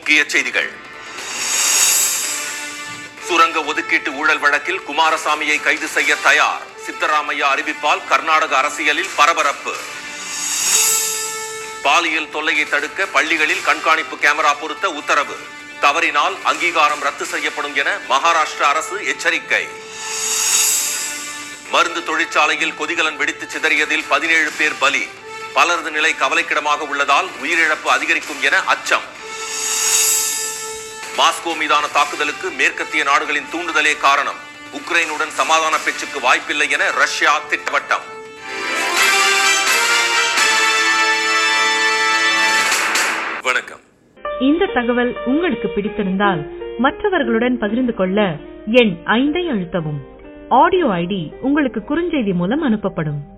முக்கிய செய்திகள் சுரங்க ஒதுக்கீட்டு ஊழல் வழக்கில் குமாரசாமியை கைது செய்ய தயார் சித்தராமையா அறிவிப்பால் கர்நாடக அரசியலில் பரபரப்பு பாலியல் தொல்லையை தடுக்க பள்ளிகளில் கண்காணிப்பு கேமரா பொருத்த உத்தரவு தவறினால் அங்கீகாரம் ரத்து செய்யப்படும் என மகாராஷ்டிரா அரசு எச்சரிக்கை மருந்து தொழிற்சாலையில் கொதிகலன் வெடித்து சிதறியதில் பதினேழு பேர் பலி பலரது நிலை கவலைக்கிடமாக உள்ளதால் உயிரிழப்பு அதிகரிக்கும் என அச்சம் மாஸ்கோ மீதான தாக்குதலுக்கு மேற்கத்திய நாடுகளின் தூண்டுதலே காரணம் உக்ரைனுடன் சமாதான பேச்சுக்கு வாய்ப்பில்லை என ரஷ்யா திட்டவட்டம் வணக்கம் இந்த தகவல் உங்களுக்கு பிடித்திருந்தால் மற்றவர்களுடன் பகிர்ந்து கொள்ள எண் ஐந்தை அழுத்தவும் ஆடியோ ஐடி உங்களுக்கு குறுஞ்செய்தி மூலம் அனுப்பப்படும்